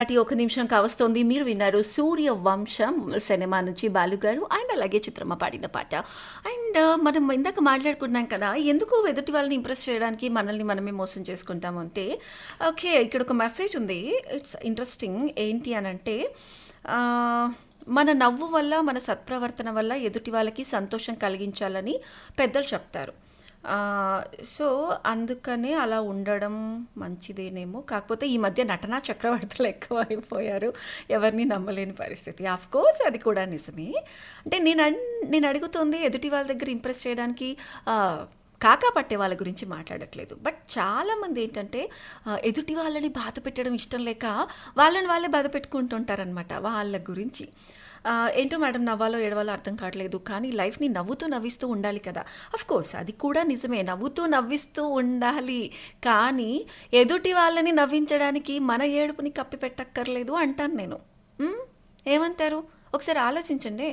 దాటి ఒక నిమిషం కావస్తోంది మీరు విన్నారు సూర్య వంశం సినిమా నుంచి బాలు గారు అండ్ అలాగే చిత్రమ్మ పాడిన పాట అండ్ మనం ఇందాక మాట్లాడుకున్నాం కదా ఎందుకు ఎదుటి వాళ్ళని ఇంప్రెస్ చేయడానికి మనల్ని మనమే మోసం చేసుకుంటాము అంటే ఓకే ఇక్కడ ఒక మెసేజ్ ఉంది ఇట్స్ ఇంట్రెస్టింగ్ ఏంటి అని అంటే ఆ, మన నవ్వు వల్ల మన సత్ప్రవర్తన వల్ల ఎదుటి వాళ్ళకి సంతోషం కలిగించాలని పెద్దలు చెప్తారు ఆ, సో అందుకనే అలా ఉండడం మంచిదేనేమో కాకపోతే ఈ మధ్య నటనా చక్రవర్తులు ఎక్కువ అయిపోయారు ఎవరిని నమ్మలేని పరిస్థితి ఆఫ్ కోర్స్ అది కూడా నిజమే అంటే నేను అన్- నేను అడుగుతోంది ఎదుటి వాళ్ళ దగ్గర ఇంప్రెస్ చేయడానికి ఆ, కాకా పట్టే వాళ్ళ గురించి మాట్లాడట్లేదు బట్ చాలామంది ఏంటంటే ఆ, ఎదుటి వాళ్ళని బాధ పెట్టడం ఇష్టం లేక వాళ్ళని వాళ్ళే బాధ పెట్టుకుంటుంటారనమాట వాళ్ళ గురించి ఆ, ఏంటో మేడం నవ్వాలో ఏడవాలో అర్థం కావట్లేదు కానీ లైఫ్ని నవ్వుతూ నవ్విస్తూ ఉండాలి కదా అఫ్ కోర్స్ అది కూడా నిజమే నవ్వుతూ నవ్విస్తూ ఉండాలి కానీ ఎదుటి వాళ్ళని నవ్వించడానికి మన ఏడుపుని కప్పి పెట్టక్కర్లేదు అంటాను నేను మ్? ఏమంటారు ఒకసారి ఆలోచించండి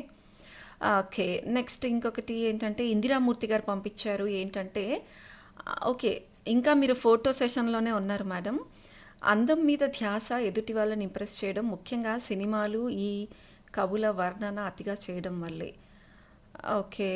ఓకే నెక్స్ట్ ఇంకొకటి ఏంటంటే ఇందిరామూర్తి గారు పంపించారు ఏంటంటే ఆ, ఓకే ఇంకా మీరు ఫోటో సెషన్లోనే ఉన్నారు మేడం అందం మీద ధ్యాస ఎదుటి వాళ్ళని ఇంప్రెస్ చేయడం ముఖ్యంగా సినిమాలు ఈ కవుల వర్ణన అతిగా చేయడం వల్లే ఓకే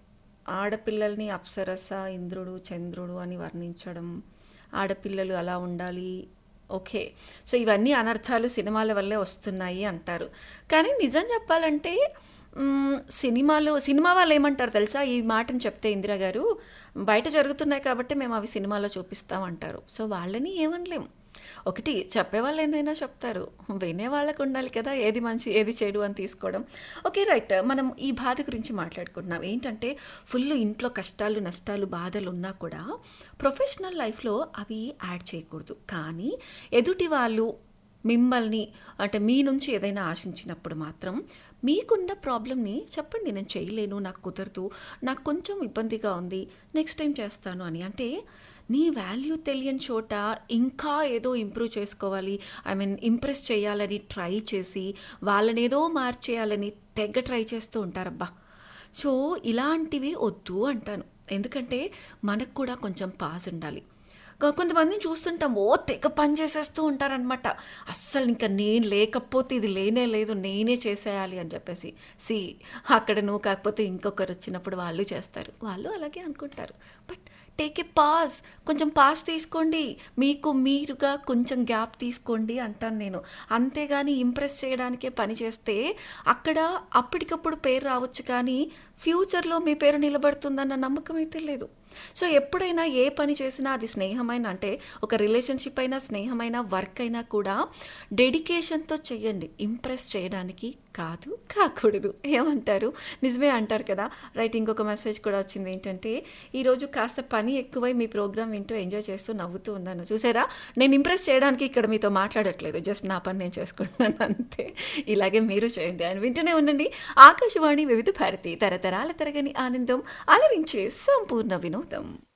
ఆడపిల్లల్ని అప్సరస ఇంద్రుడు చంద్రుడు అని వర్ణించడం ఆడపిల్లలు అలా ఉండాలి ఓకే సో ఇవన్నీ అనర్థాలు సినిమాల వల్లే వస్తున్నాయి అంటారు కానీ నిజం చెప్పాలంటే మ్మ్, సినిమాలు సినిమా వాళ్ళు ఏమంటారు తెలుసా ఈ మాటను చెప్తే ఇందిరా గారు బయట జరుగుతున్నాయి కాబట్టి మేము అవి సినిమాలో చూపిస్తాం అంటారు సో వాళ్ళని ఏమనలేం ఒకటి చెప్పేవాళ్ళు ఏమైనా చెప్తారు వినే వాళ్ళకు ఉండాలి కదా ఏది మంచి ఏది చెడు అని తీసుకోవడం ఓకే రైట్ మనం ఈ బాధ గురించి మాట్లాడుకుంటున్నాం ఏంటంటే ఫుల్ ఇంట్లో కష్టాలు నష్టాలు బాధలు ఉన్నా కూడా ప్రొఫెషనల్ లైఫ్లో అవి యాడ్ చేయకూడదు కానీ ఎదుటి వాళ్ళు మిమ్మల్ని అంటే మీ నుంచి ఏదైనా ఆశించినప్పుడు మాత్రం మీకున్న ప్రాబ్లమ్ని చెప్పండి నేను చేయలేను నాకు కుదరదు నాకు కొంచెం ఇబ్బందిగా ఉంది నెక్స్ట్ టైం చేస్తాను అని అంటే నీ వాల్యూ తెలియని చోట ఇంకా ఏదో ఇంప్రూవ్ చేసుకోవాలి ఐ మీన్ ఇంప్రెస్ చేయాలని ట్రై చేసి వాళ్ళని ఏదో మార్చేయాలని తెగ ట్రై చేస్తూ ఉంటారబ్బా సో ఇలాంటివి వద్దు అంటాను ఎందుకంటే మనకు కూడా కొంచెం పాజ్ ఉండాలి కొ- కొంతమందిని చూస్తుంటాం ఓ తెగ పని చేసేస్తూ ఉంటారనమాట అస్సలు ఇంకా నేను లేకపోతే ఇది లేనే లేదు నేనే చేసేయాలి అని చెప్పేసి సి అక్కడ నువ్వు కాకపోతే ఇంకొకరు వచ్చినప్పుడు వాళ్ళు చేస్తారు వాళ్ళు అలాగే అనుకుంటారు బట్ టేక్ ఏ పాజ్ కొంచెం పాజ్ తీసుకోండి మీకు మీరుగా కొంచెం గ్యాప్ తీసుకోండి అంటాను నేను అంతేగాని ఇంప్రెస్ చేయడానికే పని చేస్తే అక్కడ అప్పటికప్పుడు పేరు రావచ్చు కానీ ఫ్యూచర్లో మీ పేరు నిలబడుతుందన్న నమ్మకం అయితే లేదు సో ఎప్పుడైనా ఏ పని చేసినా అది స్నేహమైన అంటే ఒక రిలేషన్షిప్ అయినా స్నేహమైన వర్క్ అయినా కూడా డెడికేషన్తో చేయండి ఇంప్రెస్ చేయడానికి కాదు కాకూడదు ఏమంటారు నిజమే అంటారు కదా రైట్ ఇంకొక మెసేజ్ కూడా వచ్చింది ఏంటంటే ఈరోజు కాస్త పని ఎక్కువై మీ ప్రోగ్రామ్ వింటూ ఎంజాయ్ చేస్తూ నవ్వుతూ ఉన్నాను చూసారా నేను ఇంప్రెస్ చేయడానికి ఇక్కడ మీతో మాట్లాడట్లేదు జస్ట్ నా పని నేను చేసుకుంటున్నాను అంతే ఇలాగే మీరు చేయండి అని వింటూనే ఉండండి ఆకాశవాణి వివిధ భారతి తరతరాల తరగని ఆనందం అలరించే సంపూర్ణ వినోదం